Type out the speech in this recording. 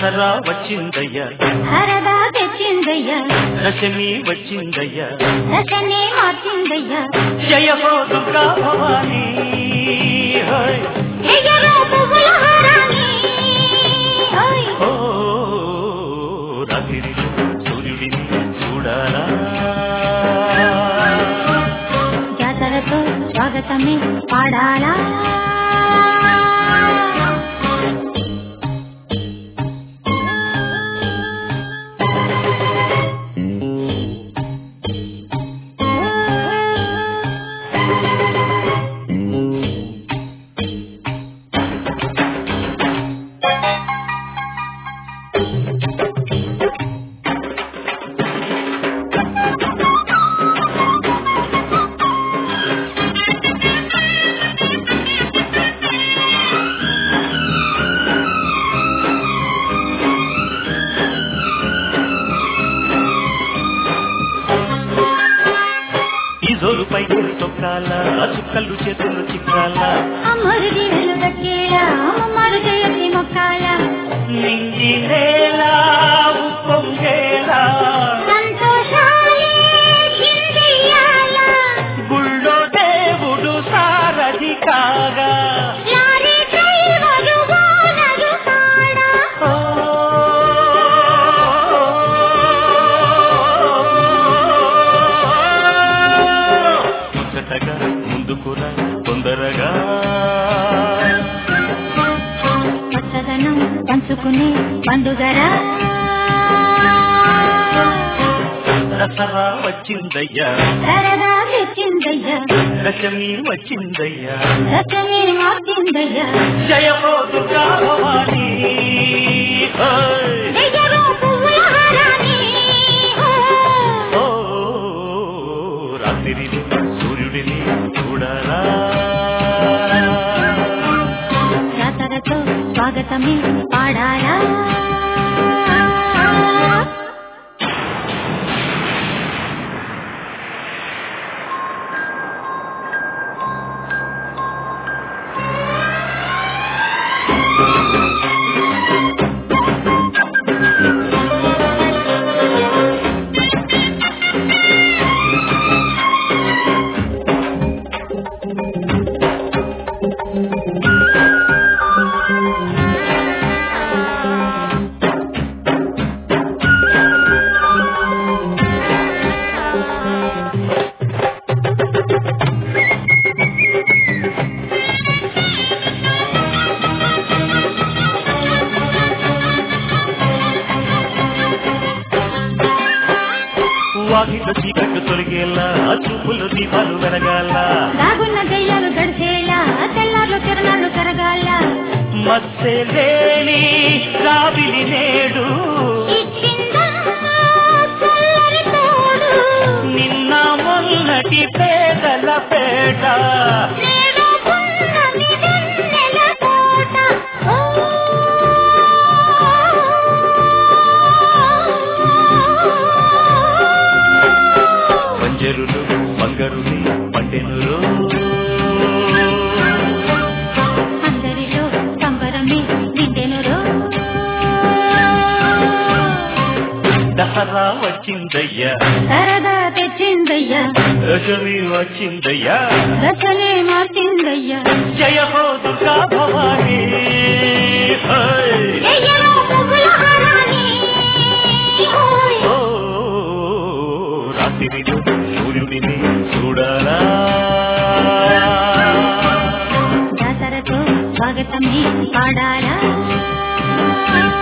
దసరా వచ్చిందయ్యా హరదా తెచ్చిందయ్యా దశమి వచ్చిందయ్యా దశనే మార్చిందయ్యా జయ హో దుర్గా భవానీ హై. ఎగరో పువ్వుల హారాన్ని ఓయ్ ఓ రాత్రి సూర్యుడిని చూడాలా జాతరతో స్వాగతమే పాడాలా ఈ జోరు పై తొక్కాల చుక్కలు చేతులు చిక్కాల అమ్మరు దీవెలు దక్కేలా అమ్మమ్మరు జయతి మొక్కాల నింగి నేల ఉప్పొంగేలా సంతోషాలే చిందెయ్యాల గుళ్ళో దేవుడు సారథి కాగా లారీ డ్రైవరు ఓనరు కాడా ఓ ముచ్చటగా ముందుకురా తొందరగా పచ్చదనం పంచుకునే పండుగరా దసరా వచ్చిందయ్యా సరదా తెచ్చిందయ్యా దశమి వచ్చిందయ్యా దశమి మార్చిందయ్యా జయ హో దుర్గా భవానీ హై. ఎగరో పువ్వుల హారాన్ని ఓ రాత్రి సూర్యుడిని చూడాలా జాతరతో స్వాగతమే పాడాలా వాకిట చీకట్టు తొలగేలా చూపులు దీపాలు వెలగాల దాగున్న దెయ్యాలు గడిచేలా తెల్లార్లు తిరణాలు కరగాల మత్సే లేని రావిలి నేడు ఇచ్చిందమ్మా చల్లని తోడు నిన్న మొన్నటి పేదల పేట నేడు పున్నమి వెన్నెల తోట ఓ పంజరులు బంగరుని పండెనురు అందరిలో సంబరమే నిండెనురో దసరా వచ్చిందయ్యా సరదా తెచ్చిందయ్యా దశమి వచ్చిందయ్యా దశనే మార్చిందయ్యా జయ హో దుర్గా భవానీ హై. ఎయ్యరో పువ్వుల హారాన్ని ఓయ్ ఓ రాత్రి సూర్యుడిని చూడాలా జాతరతో స్వాగతమే పాడాలా